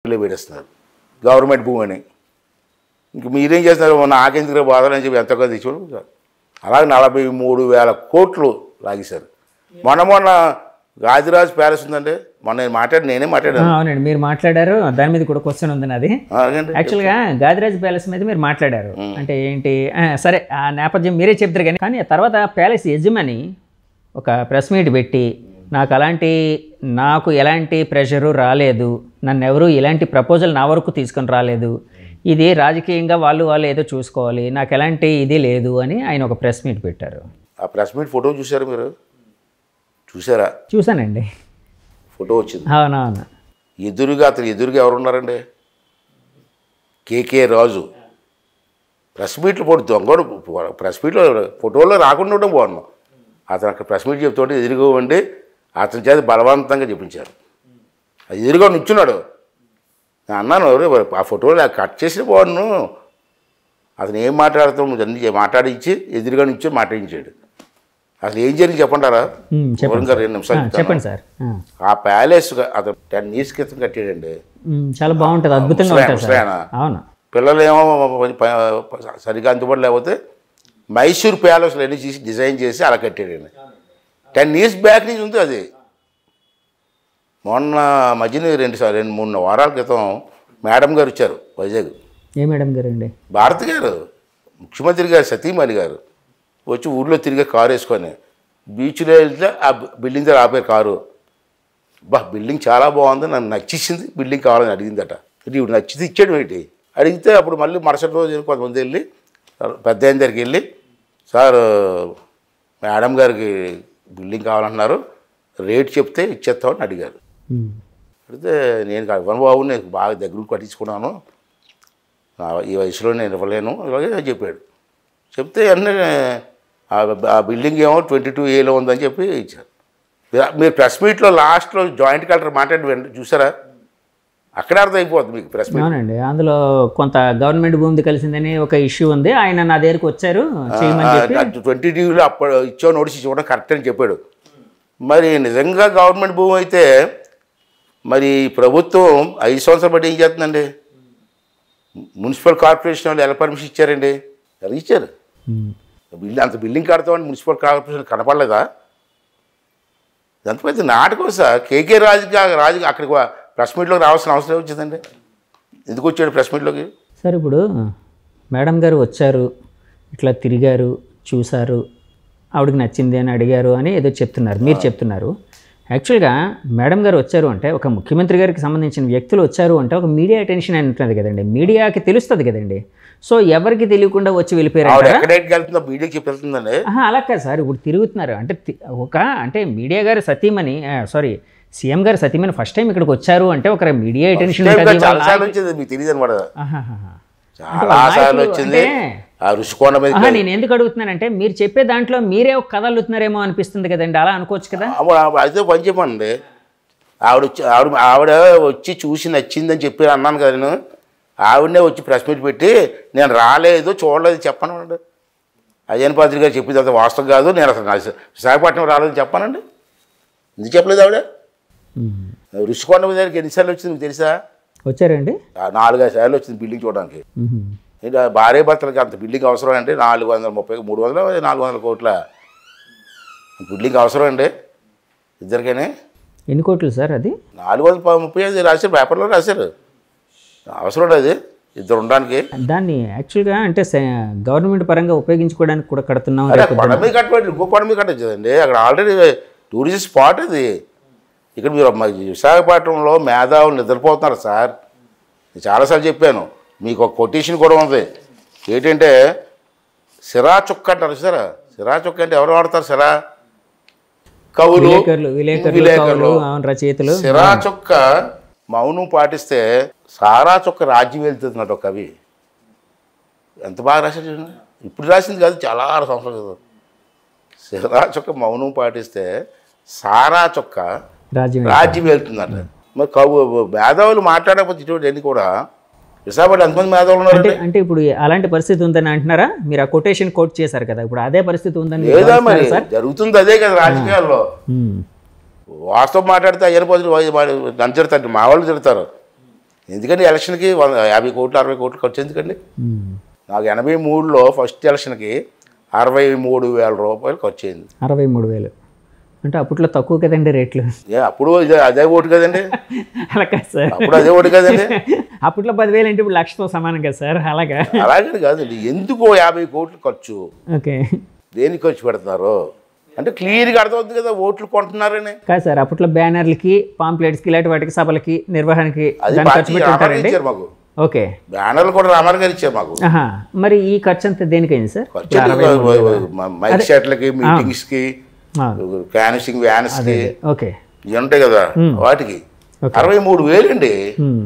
పెట్టేస్తున్నారు గవర్నమెంట్ భూమి అని ఇంక మీరేం చేస్తున్నారు నాకెందుకు బాధలని చెప్పి ఎంతగా తెచ్చుకోవడం అలాగే నలభై మూడు వేల కోట్లు లాగేశారు మొన్న మొన్న గాదిరాజ్ ప్యాలెస్ ఉందండి మొన్న నేను మాట్లాడి నేనే ఆ, మాట్లాడాను అవునండి మీరు మాట్లాడారు దాని మీద కూడా క్వశ్చన్ ఉంది నాది అలాగండి యాక్చువల్గా గాదిరాజ్ ప్యాలెస్ మీద మీరు మాట్లాడారు అంటే ఏంటి ఆ, సరే ఆ నేపథ్యం మీరే చెప్తారు కానీ కానీ ఆ తర్వాత ప్యాలెస్ యజమాని ఒక ప్రెస్ మీట్ పెట్టి నాకు అలాంటి నాకు ఎలాంటి ప్రెషరు రాలేదు నన్ను ఎవరు ఇలాంటి ప్రపోజల్ నా వరకు తీసుకొని రాలేదు ఇది రాజకీయంగా వాళ్ళు వాళ్ళు ఏదో చూసుకోవాలి నాకు ఎలాంటి ఇది లేదు అని ఆయన ఒక ప్రెస్ మీట్ పెట్టారు ఆ ప్రెస్ మీట్ ఫోటో చూసారా మీరు చూసారా చూశానండి ఫోటో వచ్చింది అవునవును ఎదురుగా అతను ఎదురుగా ఎవరు ఉన్నారండి కేకే రాజు ప్రెస్ మీట్లు పోటీ దొంగడు ప్రెస్ మీట్లో ఫోటోలో రాకుండా ఉండడం బాగున్నాం అతను అక్కడ ప్రెస్ మీట్ చెప్తుంటే ఎదురుగా ఉండి అతని చేత బలవంతంగా చెప్పించారు అది ఎదురుగా నుంచున్నాడు నేను అన్నాను "ఒరే, ఆ ఫోటోలో కట్ చేసిన బాగున్నాను అతను ఏం మాట్లాడుతాం అన్ని మాట్లాడించి ఎదురుగా నుంచి మాట్లాడించాడు అసలు ఏం జరిగింది చెప్పంటారా ఉమ్, చెప్పండి వివరంగా రెండు ఆ, నిమిషాలు చెప్తాను. చెప్పండి సార్ ఆ. ఆ ప్యాలెస్ అతను టెన్ ఇయర్స్ క్రితం కట్టాడండి ఉమ్, చాలా బాగుంటుంది అద్భుతంగా ముసలాయన, ఉంటుంది సార్ ముసలాయన. అవును పిల్లలేమో ప- ప- సరిగా అందుబాటు లేకపోతే మైసూర్ ప్యాలెస్లో అన్ని చేసి డిజైన్ చేసి అలా కట్టాడండి టెన్ ఇయర్స్ బ్యాక్ నుంచి ఉంది అది మొన్న మధ్యన రెండు సార్ రెండు మూడు వారాల క్రితం మేడం గారు వచ్చారు వైజాగ్ ఏ మేడం గారు అండి భారతి గారు ముఖ్యమంత్రి గారు సతీమణి గారు వచ్చి ఊర్లో తిరిగే కారు వేసుకొని బీచ్లో వెళ్తే ఆ బిల్డింగ్ దగ్గర ఆపారు కారు బా బిల్డింగ్ చాలా బాగుంది నన్ను నచ్చేసింది బిల్డింగ్ కావాలని అడిగిందట ఇది ఇప్పుడు నచ్చితే ఇచ్చాడు ఏంటి అడిగితే అప్పుడు మళ్ళీ మరుసటి రోజు కొంతమంది వెళ్ళి పెద్ద ఆయన దగ్గరికి వెళ్ళి సార్ మేడం గారికి బిల్డింగ్ కావాలంటున్నారు రేట్ చెప్తే ఇచ్చేస్తామని అడిగారు ఉమ్. అడిగితే నేను కాదు ఇవ్వను బాబు నేను బాగా దగ్గర కట్టించుకున్నాను నా ఈ వయసులో నేను ఇవ్వలేను ఇలాగే చెప్పాడు చెప్తే అన్నీ ఆ బిల్డింగ్ ఏమో ట్వంటీ టూ ఏలో ఉందని చెప్పి ఇచ్చారు మీరు- మీరు ప్రెస్ మీట్లో లాస్ట్లో జాయింట్ కలెక్టర్ మాట్లాడి వెంట- చూసారా అక్కడే అర్థం అయిపోతుంది మీకు ప్రెస్ మీట్ అవునండి అందులో కొంత గవర్నమెంట్ భూమిది కలిసిందని ఒక ఇష్యూ ఉంది ఆయన నా దగ్గరికి వచ్చారు చేయమని చెప్పి ట్వంటీ టీవీలో అప్పుడు ఇచ్చో నోటీస్ ఇవ్వడం కరెక్ట్ అని చెప్పాడు మరి నిజంగా గవర్నమెంట్ భూమి అయితే మరి ప్రభుత్వం ఐదు సంవత్సరాలు బట్టి ఏం చేస్తుందండి మున్సిపల్ కార్పొరేషన్ వాళ్ళు ఎలా పర్మిషన్ ఇచ్చారండి ఎలా ఇచ్చారు ఉమ్. బిల్డింగ్ అంత బిల్డింగ్ కడతామని మున్సిపల్ కార్పొరేషన్ కనపడలేదా ఇదంతా పెద్ద నాటకం సార్ కేకే రాజుకి రాజుకి అక్కడికి ప్రెస్ మీట్లోకి రావాల్సిన అవసరం వచ్చిందండి ఎందుకు వచ్చాడు ప్రెస్ మీట్లోకి సార్ ఇప్పుడు మేడం గారు వచ్చారు ఇట్లా తిరిగారు చూశారు ఆవిడకి నచ్చింది అని అడిగారు అని ఏదో చెప్తున్నారు మీరు చెప్తున్నారు యాక్చువల్గా మేడం గారు వచ్చారు అంటే ఒక ముఖ్యమంత్రి గారికి సంబంధించిన వ్యక్తులు వచ్చారు అంటే ఒక మీడియా అటెన్షన్ అని ఉంటుంది కదండి మీడియాకి తెలుస్తుంది కదండి సో ఎవరికి తెలియకుండా వచ్చి వెళ్ళిపోయారు ఆవిడ అంటారా? ఎక్కడెక్కడికి వెళ్తుందో మీడియాకి చెప్పి వెళ్తుందండి ఆహా, అలా కాదు సార్ ఇప్పుడు తిరుగుతున్నారు అంటే తి- ఒక అంటే మీడియా గారు సతీమణి సారీ సీఎం గారు సతీమణి ఫస్ట్ టైం ఇక్కడికి వచ్చారు అంటే ఒక మీడియా అటెన్షన్ ఉంటుంది చాలా సార్లు వచ్చింది మీకు తెలియదు అనమాట ఆహాహాహా. చాలా సార్లు వచ్చింది అంటే- ఆ రుషికొండ మీద ఆహా, నేను ఎందుకు అడుగుతున్నానంటే మీరు చెప్పే దాంట్లో మీరే ఒక కథ అల్లుతున్నారేమో అనిపిస్తుంది కదండి అలా అనుకోవచ్చు కదా ఆవిడ ఆవిడ అయితే పని చెప్పండి ఆవిడ వచ్చి ఆవిడ ఆవిడ వచ్చి చూసి నచ్చిందని చెప్పి అన్నాను కదా నేను ఆవిడనే వచ్చి ప్రెస్ మీట్ పెట్టి నేను రాలేదు చూడలేదు చెప్పను అండి అయ్యన్ పాత్రి గారు చెప్పింది అంత వాస్తవం కాదు నేను అసలు నా విశాఖపట్నం రాలేదని చెప్పానండి ఎందుకు చెప్పలేదు ఆవిడ ఉమ్. రుషికొండ మీద దగ్గరికి ఎన్నిసార్లు వచ్చింది మీకు తెలుసా వచ్చారండి ఆ నాలుగైదు సార్లు వచ్చింది బిల్డింగ్ చూడడానికి ఉహు. ఇంకా భార్య భర్తలకి అంత బిల్డింగ్ అవసరం అంటే నాలుగు వందల ముప్పై మూడు వందల నాలుగు వందల కోట్ల బిల్డింగ్ అవసరం అండి ఇద్దరికైనా ఎన్ని కోట్లు సార్ అది నాలుగు వందల ప- ముప్పై ఐదు రాశారు పేపర్లో రాశారు అవసరం లేదు అది ఇద్దరు ఉండడానికి దాన్ని యాక్చువల్గా అంటే స- గవర్నమెంట్ పరంగా ఉపయోగించుకోవడానికి కూడా కడుతున్నాం అరే రేపు కొండ మీద కట్టబెట్టి ఇంకో కొండ మీద కట్టచ్చుదండి అక్కడ ఆల్రెడీ టూరిస్ట్ స్పాట్ అది ఇక్కడ మీరు మ- విశాఖపట్నంలో మేధావులు నిద్రపోతున్నారు సార్ నేను చాలాసార్లు చెప్పాను మీకు ఒక కొటేషన్ కూడా ఉంది ఏంటంటే సిరా చుక్క అంటారు సార్ సిరా చుక్క అంటే ఎవరు వాడతారు సిరా కవులు విలేకరులు విలేకరులు కవులు అవును రచయితలు సిరా చుక్క మౌనం పాటిస్తే సారా చుక్క రాజ్యం వెళ్తున్నట్టు ఒక కవి ఎంత బాగా రాశాడు చూడండి. ఇప్పుడు రాసింది కాదు చాలా సంవత్సరాలు క్రితం. సిరా చుక్క మౌనం పాటిస్తే సారా చుక్క రాజ్యం రాజ్యం వెళ్తుందట మరి కవు మేధావులు మాట్లాడకపోతే ఇటువంటి అన్ని కూడా విశాఖపట్నం ఎంతమంది మేధావులు అంటే ఉన్నారంటే అంటే ఇప్పుడు అలాంటి పరిస్థితి ఉందని అంటున్నారా మీరు ఆ కొటేషన్ కోట్ చేశారు కదా ఇప్పుడు అదే పరిస్థితి ఉందని మీరు లేదా మరి భావిస్తున్నారా సార్ జరుగుతుంది అదే కదా రాజకీయాల్లో ఉమ్. వాస్తవం మాట్లాడితే అయ్యన పోతులు నంచడతారు మా వాళ్ళు తిడతారు ఎందుకండి ఎలక్షన్కి వంద యాభై కోట్లు అరవై కోట్లు ఖర్చు ఎందుకండి ఉమ్. నాకు ఎనభై మూడులో ఫస్ట్ ఎలక్షన్కి అరవై మూడు వేల రూపాయలు ఖర్చు అయింది అరవై మూడు వేలు అంటే అప్పట్లో తక్కువ కదండి రేట్లు ఏ అప్పుడు ఇదే అదే ఓటు కదండి అలా కాదు సార్ అప్పుడు అదే ఓటు కదండి అప్పట్లో పదివేలు అంటే ఇప్పుడు లక్షతో సమానం కదా సార్ అలాగా అలాగని కాదండి ఎందుకు యాభై కోట్లు ఖర్చు ఓకే దేనికి ఖర్చు పెడుతున్నారు అంటే క్లియర్గా అర్థమవుతుంది కదా ఓట్లు కొంటున్నారని కాదు సార్ అప్పట్లో బ్యానర్లకి పాంప్లెట్స్కి ఇలాంటి వాటికి సభలకి నిర్వహణకి అది దాన్ని ఖర్చు పార్టీ పెట్టి రామారావు ఉంటారండి ఇచ్చారు మాకు ఓకే బ్యానర్లు కూడా రామారావు గారు ఇచ్చారు మాకు ఆహా మరి ఈ ఖర్చు అంతా దేనికైంది సార్ ఖర్చు అంటే మైక్ సెట్లకి మీటింగ్స్కి ఆ, క్యాన్సింగ్ వ్యాన్స్కి ఓకే ఇవి ఉంటాయి కదా వాటికి ఓకే. అరవై మూడు వేలండి ఉమ్.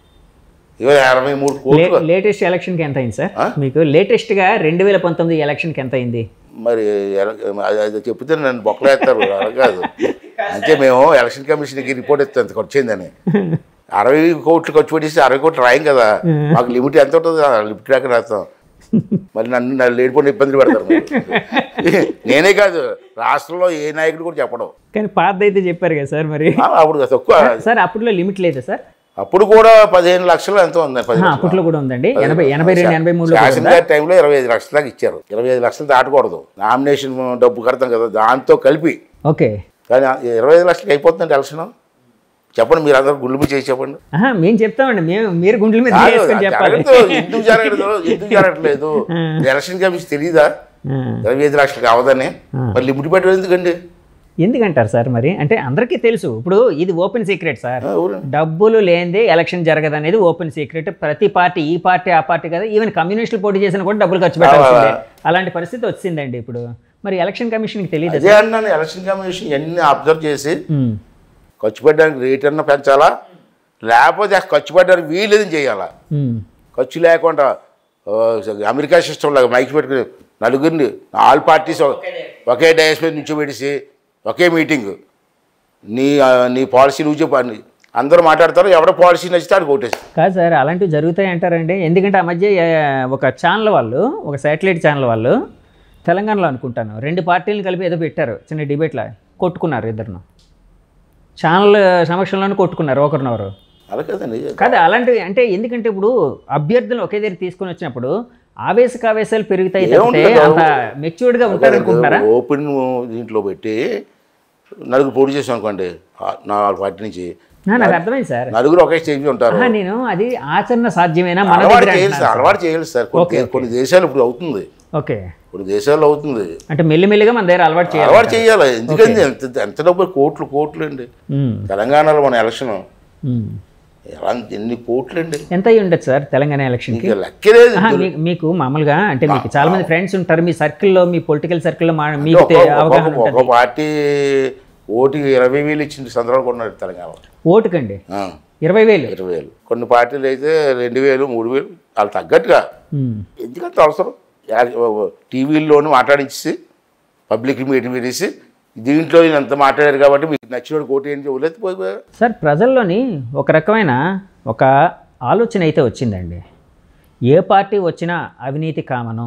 ఇవాళ అరవై మూడు కోట్లు లేటెస్ట్ ఎలక్షన్కి ఎంత అయింది సార్ మీకు లేటెస్ట్గా రెండు వేల పంతొమ్మిది ఎలక్షన్కి ఎంత అయింది మరి ఎల- అది అది చెప్తే నన్ను బొక్కలేస్తారు అలా కాదు అంటే మేము ఎలక్షన్ కమిషన్కి రిపోర్ట్ ఇస్తాం ఎంత ఖర్చు అయిందని అరవై కోట్లు ఖర్చు పెట్టేసి అరవై కోట్లు రాయం కదా మాకు లిమిట్ ఎంత ఉంటుంది ఆ లిమిట్ దాకా రాస్తాం మరి నన్ను నన్ను లేడిపోయిన ఇబ్బందులు పెడతారు మరి. నేనే కాదు రాష్ట్రంలో ఏ నాయకుడు కూడా చెప్పడం కానీ పాత అయితే చెప్పారు కదా సార్ మరి ఆ, అప్పుడు తక్కువ సార్ అప్పట్లో లిమిట్ లేదా సార్ అప్పుడు కూడా పదిహేను లక్షలు ఎంతో ఉంది పది ఆ, అప్పట్లో కూడా ఉందండి ఎనభై ఎనభై రెండు ఎనభై మూడులో కూడా శాసన గారి టైంలో ఇరవై ఐదు లక్షల దాకా ఇచ్చారు ఇరవై ఐదు లక్షలు దాటకూడదు నామినేషన్ డబ్బు కడతాం కదా దాంతో కలిపి ఓకే కానీ ఆ ఇరవై ఐదు లక్షలకి అయిపోతుందండి ఎలక్షన్ చెప్పండి మీరు అందరూ గుళ్ళు మీద చేసి చెప్పండి ఆహా మేము చెప్తామండి మేము మీరు గుండెల మీద కాదు, చేసుకొని అది చెప్పాలి జరగదు. ఎందుకు జరగదు ఎందుకు జరగట్లేదు ఎలక్షన్ కమిషన్ తెలియదా ఆ, ఇరవై ఐదు లక్షలకి అవదని మరి లిమిట్ పెట్టడం ఎందుకండి ఎందుకంటారు సార్ మరి అంటే అందరికీ తెలుసు ఇప్పుడు ఇది ఓపెన్ సీక్రెట్ సార్ ఆ, ఊరు. డబ్బులు లేనిదే ఎలక్షన్ జరగదు అనేది ఓపెన్ సీక్రెట్ ప్రతి పార్టీ ఈ పార్టీ ఆ పార్టీ కదా ఈవెన్ కమ్యూనిస్టులు పోటీ చేసినా కూడా డబ్బులు ఖర్చు పెట్టాల్సిందే అలాంటి పరిస్థితి వచ్చిందండి ఇప్పుడు మరి ఎలక్షన్ కమిషన్కి తెలియదు అదే అన్నాను ఎలక్షన్ కమిషన్ ఎన్ని అబ్జర్వ్ చేసి ఖర్చు పెట్టడానికి రేట్ అన్న పెంచాలా లేకపోతే ఆ ఖర్చు పెట్టడానికి వీలేదని చేయాలా ఖర్చు లేకుండా ఆ, అమెరికా సిస్టమ్ లాగా మైక్ పెట్టుకుని నలుగురిని ఆల్ పార్టీస్ ఒకే డయస్ మీద నుంచోబెట్టేసి ఒకే మీటింగ్ నీ ఆ, నీ పాలసీ నువ్వు చెప్పు అని అందరూ మాట్లాడతారు ఎవడ పాలసీ నచ్చితే ఆడికి ఓటేస్తారు కాదు సార్ అలాంటివి జరుగుతాయి అంటారండి ఎందుకంటే ఆ మధ్య ఏ, ఒక ఛానల్ వాళ్ళు ఒక శాటిలైట్ ఛానల్ వాళ్ళు తెలంగాణలో అనుకుంటాను రెండు పార్టీలను కలిపి ఏదో పెట్టారు చిన్న డిబేట్లో కొట్టుకున్నారు ఇద్దరును ఛానల్ సమక్షంలోనే కొట్టుకున్నారు ఒకరినొకరు అలా కదండి కాదు అలాంటివి అంటే ఎందుకంటే ఇప్పుడు అభ్యర్థులు ఒకే దగ్గర తీసుకొని వచ్చినప్పుడు ఆవేశకావేశాలు పెరుగుతాయి తప్పితే ఏముంటుంది అంత మెచ్యూర్డ్గా ఉంటారు అనుకుంటున్నారా ఓపెన్ దీంట్లో పెట్టి నలుగురు పోటీ చేసాం అనుకోండి ఆ- నాలుగు పార్టీ నుంచి నా- నాకు అర్థమైంది సార్ నలుగురు ఒకే స్టేజ్ మీద ఉంటారు ఆహా, నేను అది ఆచరణ సాధ్యమేనా మన అలవాటు దగ్గర చేయాలి సార్ అలవాటు చేయాలి సార్ కొన్ని దే- కొన్ని దేశాలు ఇప్పుడు అవుతుంది ఓకే కొన్ని దేశాల్లో అవుతుంది అంటే మెల్లిమెల్లిగా మన దగ్గర అలవాటు చేయాలి అలవాటు చేయాలి ఎందుకంటే ఎంత ఎంత డబ్బు కోట్లు కోట్లు అండి ఉమ్, తెలంగాణలో మన ఎలక్షన్ ఉమ్. ఎలా ఎన్ని కోట్లు అండి ఎంత అయి ఉండదు సార్ తెలంగాణ ఎలక్షన్కి ఇంకా లెక్కలేదు ఆహా, మీ- మీకు మామూలుగా అంటే మీకు చాలా మంది ఫ్రెండ్స్ ఉంటారు మీ సర్కిల్లో మీ పొలిటికల్ సర్కిల్లో మా మీకు ఒక్కొక్క- తె- అవగాహన ఒక్కొక్క- ఉంటుంది ఒక్కొక్క పార్టీ ఓటుకి ఇరవై వేలు ఇచ్చిన సందర్భాలు కూడా ఉన్నాయి తెలంగాణలో ఓటుకండి ఆ, ఇరవై వేలు ఇరవై వేలు కొన్ని పార్టీలు అయితే రెండు వేలు మూడు వేలు వాళ్ళు తగ్గట్టుగా ఉమ్, ఎందుకంత అవసరం యా- టీవీల్లోనూ మాట్లాడించి పబ్లిక్ మీటింగ్ పెట్టేసి దీంట్లో ఈయన ఎంత మాట్లాడారు కాబట్టి మీకు నచ్చినోడు కోటి ఏంటి వదిలేసి పోయి సార్ ప్రజల్లోని ఒక రకమైన ఒక ఆలోచన అయితే వచ్చిందండి ఏ పార్టీ వచ్చినా అవినీతి కామను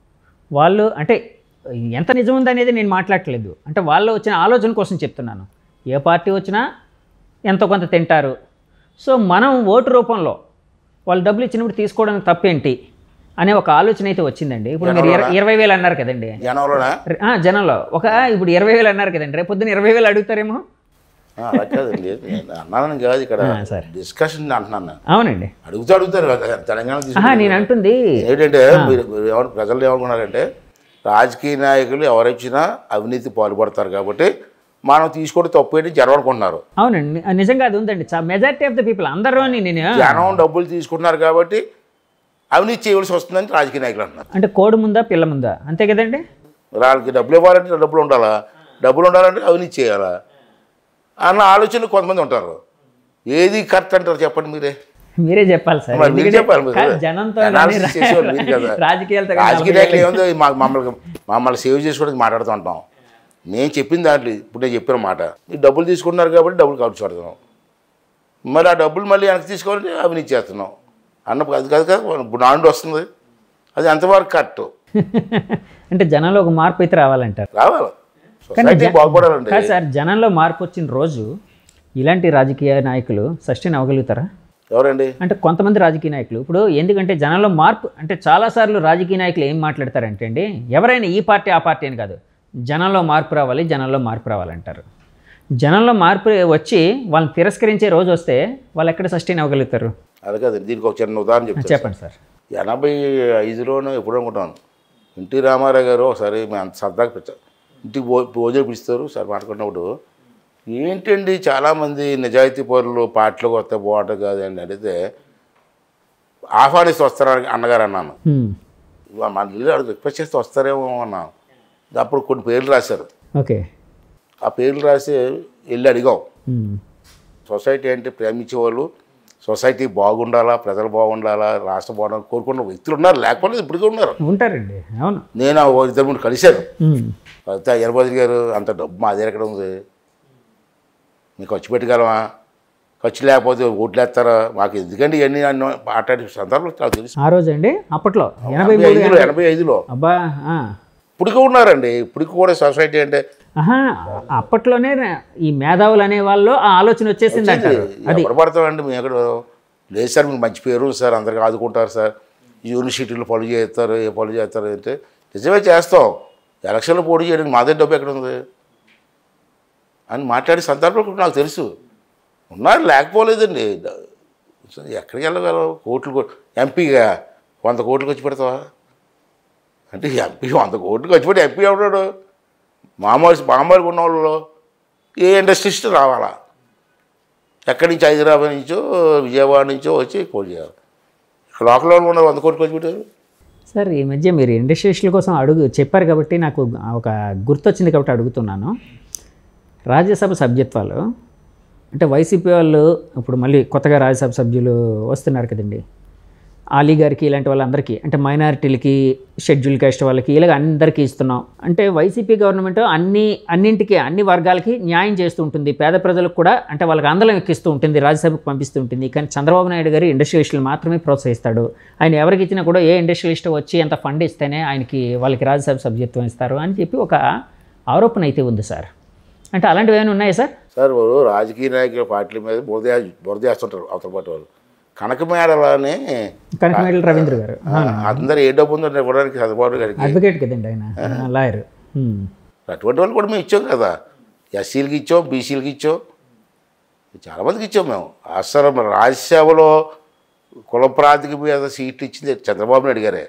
వాళ్ళు అంటే ఎంత నిజం ఉందనేది నేను మాట్లాడట్లేదు అంటే వాళ్ళు వచ్చిన ఆలోచన కోసం చెప్తున్నాను ఏ పార్టీ వచ్చినా ఎంతో కొంత తింటారు సో మనం ఓటు రూపంలో వాళ్ళు డబ్బులు ఇచ్చినప్పుడు తీసుకోవడానికి తప్పేంటి అనే ఒక ఆలోచన అయితే వచ్చిందండి ఇప్పుడు మీరు ఇర- ఇరవై వేలు అన్నారు కదండి జనంలోనా రే- ఆ, జనంలో ఒక ఇప్పుడు ఇరవై వేలు అన్నారు కదండి రేపు పొద్దున్న ఇరవై వేలు అడుగుతారేమో ఆ, అలా కాదండి నేను అన్నానని కాదు ఇక్కడ ఆ, సరే. డిస్కషన్ అంటున్నాను నేను. అవునండి అడుగుతూ అడుగుతారు కదా, తెలంగాణ ఆహా తీసుకుంటే నేను అంటుంది ఏంటంటే మీరు మీరు ఏమను ప్రజలు ఏమనుకున్నారంటే రాజకీయ నాయకులు ఎవరొచ్చినా అవినీతి పాల్పడతారు కాబట్టి మనం తీసుకోవడం తప్పు ఏంటి జనం అనుకుంటున్నారు అవునండి ఆ, నిజంగా అది ఉందండి మెజారిటీ ఆఫ్ ద పీపుల్ అందరూని నేను జనం డబ్బులు తీసుకుంటున్నారు కాబట్టి అవినీతి చేయవలసి వస్తుందని రాజకీయ నాయకులు అంటున్నారు అంటే కోడి ముందా పిల్ల ముందా అంతే కదండి మరి వాళ్ళకి డబ్బులు ఇవ్వాలంటే డబ్బులు ఉండాలా డబ్బులు ఉండాలంటే అవినీతి చేయాలా అన్న ఆలోచనలు కొంతమంది ఉంటారు ఏది కరెక్ట్ అంటారు చెప్పండి మీరే మీరే చెప్పాలి సార్ మరి మీరు ఎందుకంటే చెప్పాలి మీరు. కాదు, జనంతో Analysis కానీ చేసేవాళ్ళు మీరు కదా. రాజకీయాలతో కానీ రాజకీయ నలభై నాయకులు ఏళ్ళు- ఏముంది మా మమ్మల్ని మమ్మల్ని సేవ్ చేసుకోవడానికి మాట్లాడుతూ ఉంటాం నేను చెప్పిన దాంట్లో ఇప్పుడు నేను చెప్పిన మాట మీరు డబ్బులు తీసుకుంటున్నారు కాబట్టి డబ్బులు ఖర్చు పెడుతున్నాం మరి ఆ డబ్బులు మళ్ళీ వెనక్కి తీసుకోవాలంటే అవినీతి చేస్తున్నాం అన్నప్పుడు అది కాదు కదా ఇప్పుడు నాండు వస్తుంది అది ఎంతవరకు కరెక్ట్ అంటే జనంలో ఒక మార్పు అయితే రావాలంటారు రావాలి కానీ సొసైటీ జ- బాగుపడాలండి కాదు సార్ జనంలో మార్పు వచ్చిన రోజు ఇలాంటి రాజకీయ నాయకులు సస్టైన్ అవ్వగలుగుతారా ఎవరండి అంటే కొంతమంది రాజకీయ నాయకులు ఇప్పుడు ఎందుకంటే జనంలో మార్పు అంటే చాలాసార్లు రాజకీయ నాయకులు ఏం మాట్లాడతారంటే అండి ఎవరైనా ఈ పార్టీ ఆ పార్టీ అని కాదు జనంలో మార్పు రావాలి జనంలో మార్పు రావాలంటారు జనంలో మార్పు వచ్చి వాళ్ళని తిరస్కరించే రోజు వస్తే వాళ్ళు ఎక్కడ సస్టైన్ అవ్వగలుగుతారు అది కదండి దీనికి ఒక చిన్న ఉదాహరణ చెప్తాను చెప్పండి సార్ ఎనభై ఐదులోనూ ఎప్పుడు అనుకుంటాను ఎన్టీ రామారావు గారు ఒకసారి మేము అంత సరదాగా పెట్టాం ఇంటికి భో భోజనం పిలుస్తారు సార్ మాట్లాడినప్పుడు ఏంటండి చాలామంది నిజాయితీ పౌరులు పార్టీలోకి వస్తే బాగుంటుంది కాదు అని అడిగితే ఆహ్వానిస్తూ వస్తారని అన్నగారు అన్నాను హ్మ్. ఇవాళ మన ఇల్లు అడుగు రిక్వెస్ట్ చేస్తే వస్తారేమో అన్నాను అప్పుడు కొన్ని పేర్లు రాశారు ఓకే ఆ పేర్లు రాసి వెళ్ళి అడిగాం హ్మ్. సొసైటీ అంటే ప్రేమించే వాళ్ళు సొసైటీ బాగుండాలా ప్రజలు బాగుండాలా రాష్ట్రం బాగుండాలని కోరుకున్న వ్యక్తులు ఉన్నారు లేకపోతే ఇప్పటికీ ఉన్నారు ఉంటారండి అవును నేను ఆ ఇద్దరు ముందు కలిశాను హ్మ్. అయితే ఎనబోది గారు అంత డబ్బు మా దగ్గర ఎక్కడ ఉంది మీకు ఖర్చు పెట్టగలమా ఖర్చు లేకపోతే ఓట్లు వేస్తారా మాకు ఎందుకండి ఇవన్నీ అన్న మాట్లాడే సందర్భం నాకు తెలుసు ఆ రోజు అండి అప్పట్లో ఎనభై ఎనభై మూడు ఐదులో ఎనభై ఐదులో అబ్బా ఆ. ఇప్పటికీ ఉన్నారండి ఇప్పటికి కూడా సొసైటీ అంటే ఆహా అప్పట్లోనే ఈ మేధావులు అనే వాళ్ళు ఆ ఆలోచన వచ్చేసింది అంటారు అది ఎక్కడ పడతామండి మేము ఎక్కడ లేదు సార్ మీకు మంచి పేరు ఉంది సార్ అందరికి ఆదుకుంటారు సార్ యూనివర్సిటీలు పనులు చేస్తారు ఏ పనులు చేస్తారు అంటే నిజమే చేస్తాం ఎలక్షన్లో పోటీ చేయడానికి మా దగ్గర డబ్బు ఎక్కడ ఉంది అని మాట్లాడే సందర్భం కూడా నాకు తెలుసు ఉన్నారు లేకపోలేదండి ఎక్కడికి వెళ్ళగలవు కోట్లు కో- ఎంపీగా వంద కోట్లు ఖర్చు పెడతావా అంటే ఎంపీ వంద కోట్లు ఖర్చు పెట్టి ఎంపీ ఎవడాడు మామూలు మామూలుగా ఉన్న వాళ్ళు ఏ ఇండస్ట్రీస్ట్ రావాలా ఎక్కడి నుంచి హైదరాబాద్ నుంచో విజయవాడ నుంచో వచ్చి పోటీ చేయాలి ఇక్కడ లోకల్ వాళ్ళు ఉన్నారు వంద కోట్లు ఖర్చు పెట్టారు సార్ ఈ మధ్య మీరు ఇండస్ట్రియలిస్టుల కోసం అడుగు చెప్పారు కాబట్టి నాకు ఒక గుర్తొచ్చింది కాబట్టి అడుగుతున్నాను రాజ్యసభ సభ్యత్వాలు అంటే వైసీపీ వాళ్ళు ఇప్పుడు మళ్ళీ కొత్తగా రాజ్యసభ సభ్యులు వస్తున్నారు కదండి ఆలీ గారికి ఇలాంటి వాళ్ళందరికీ అంటే మైనారిటీలకి షెడ్యూల్ కాస్ట్ వాళ్ళకి ఇలాగ అందరికీ ఇస్తున్నాం అంటే వైసీపీ గవర్నమెంట్ అన్ని అన్నింటికి అన్ని వర్గాలకి న్యాయం చేస్తూ ఉంటుంది పేద ప్రజలకు కూడా అంటే వాళ్ళకి అందలం ఎక్కిస్తూ ఉంటుంది రాజ్యసభకు పంపిస్తూ ఉంటుంది కానీ చంద్రబాబు నాయుడు గారు ఇండస్ట్రియలిస్టులు మాత్రమే ప్రోత్సహిస్తాడు ఆయన ఎవరికి ఇచ్చినా కూడా ఏ ఇండస్ట్రియలిస్ట్ వచ్చి ఎంత ఫండ్ ఇస్తేనే ఆయనకి వాళ్ళకి రాజ్యసభ సభ్యత్వం ఇస్తారు అని చెప్పి ఒక ఆరోపణ అయితే ఉంది సార్ అంటే అలాంటివి ఏమైనా ఉన్నాయా సార్ సార్ వాళ్ళు రాజకీయ నాయకుల పార్టీల మీద బురద బురద వేస్తుంటారు అవతల పార్టీ వాళ్ళు కనకమేడలని కనకమేడల రవీంద్ర గారు అందరు ఏ డబ్బు ఉందో ఇవ్వడానికి చంద్రబాబు గారికి అడ్వకేట్ కదండి ఆయన లాయర్ అటువంటి వాళ్ళు కూడా మేము ఇచ్చాం కదా ఎస్సీలకి ఇచ్చాం బీసీలకి ఇచ్చాం చాలామందికి ఇచ్చాం మేము అసలు మన రాజ్యసభలో కుల ప్రాతిక మీద సీట్లు ఇచ్చింది చంద్రబాబు నాయుడు గారే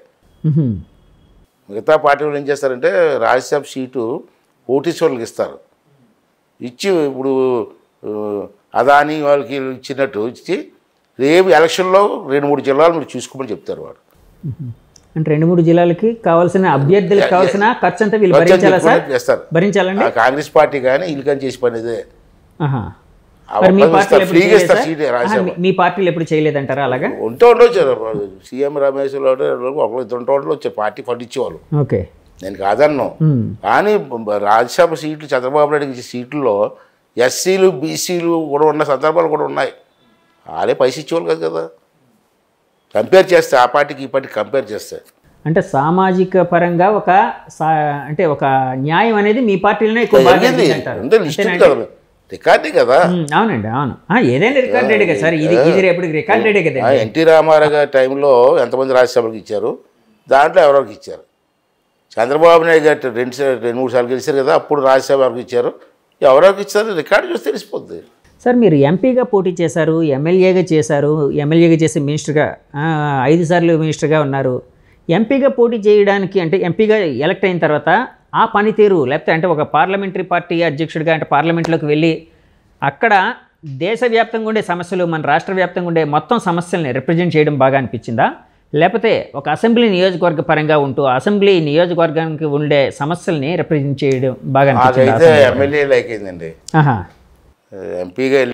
మిగతా పార్టీ వాళ్ళు ఏం చేస్తారంటే రాజ్యసభ సీటు ఓటీసీ ఇస్తారు ఇచ్చి ఇప్పుడు ఆ, అదాని వాళ్ళకి ఇచ్చినట్టు ఇచ్చి రేపు ఎలక్షన్లో రెండు మూడు జిల్లాలు మీరు చూసుకోమని చెప్తారు వాడు అంటే రెండు మూడు జిల్లాలకి కావాల్సిన అభ్యర్థులకు కావాల్సిన ఖర్చు అంతా వీళ్ళు ఖర్చు భరించాలా సార్ చెప్పుకొని చేస్తారు భరించాలండి ఆ కాంగ్రెస్ పార్టీ కానీ వీళ్ళు కానీ చేసి పని ఇదే ఆహా. ఆ మరి మీ ఒక్కరు పార్టీలు ఇస్తారు, ఎప్పుడు ఫ్రీగా చేయలేదు ఇస్తారు సార్? సీట్ ఆహా, రాజ్యసభ మీ- మీ పార్టీలు ఎప్పుడు చేయలేదంటారా అలాగా ఉంటూ ఉండొచ్చు సీఎం రమేష్లో ఒకరు ఇద్దరు ఉంటూ ఉండొచ్చు వచ్చే పార్టీ ఫండ్ ఇచ్చేవాళ్ళు ఓకే నేను కాదన్ను ఉమ్. కానీ బ- రాజ్యసభ సీట్లు చంద్రబాబు నాయుడు ఇచ్చే సీట్లలో ఎస్సీలు బీసీలు కూడా ఉన్న సందర్భాలు కూడా ఉన్నాయి వాళ్ళే పైసలు ఇచ్చేవాళ్ళు కాదు కదా కంపేర్ చేస్తే ఆ పార్టీకి ఈ పార్టీకి కంపేర్ చేస్తే అంటే సామాజిక పరంగా ఒక సా- అంటే ఒక న్యాయం అనేది మీ పార్టీలోనే ఎక్కువ బాగా జరిగింది జరిగింది అంటారు అంటే లిస్ట్ ఉంది కదా రికార్డే కదా ఉమ్, అవునండి అవును ఆ, ఏదైనా రికార్డ్ రెడీ కదా సార్ ఇది ఇది రేపటికి రికార్డ్ రెడీ ఆ కదండి ఎన్టీ రామారావు గారి టైంలో ఎంతమంది రాజ్యసభలకు ఇచ్చారు దాంట్లో ఎవరెవరికి ఇచ్చారు చంద్రబాబు నాయుడు గారు రెండు సార్లు రెండు మూడు సార్లు గెలిచారు కదా అప్పుడు రాజ్యసభ ఎవరికి ఇచ్చారు ఎవరెవరికి ఇచ్చారు రికార్డు చూస్తే తెలిసిపోద్ది సార్ మీరు ఎంపీగా పోటీ చేశారు ఎమ్మెల్యేగా చేశారు ఎమ్మెల్యేగా చేసి మినిస్టర్గా ఆ, ఐదు సార్లు మినిస్టర్గా ఉన్నారు ఎంపీగా పోటీ చేయడానికి అంటే ఎంపీగా ఎలక్ట్ అయిన తర్వాత ఆ పనితీరు లేకపోతే అంటే ఒక పార్లమెంటరీ పార్టీ అధ్యక్షుడిగా అంటే పార్లమెంట్లోకి వెళ్ళి అక్కడ దేశవ్యాప్తంగా ఉండే సమస్యలు మన రాష్ట్ర వ్యాప్తంగా ఉండే మొత్తం సమస్యల్ని రిప్రజెంట్ చేయడం బాగా అనిపించిందా లేకపోతే ఒక అసెంబ్లీ నియోజకవర్గ పరంగా ఉంటూ అసెంబ్లీ నియోజకవర్గానికి ఉండే సమస్యల్ని రిప్రజెంట్ చేయడం బాగా అనిపించిందా నాకైతే ఎమ్మెల్యే లైక్ అయిందండి ఆహా ఎంపీగా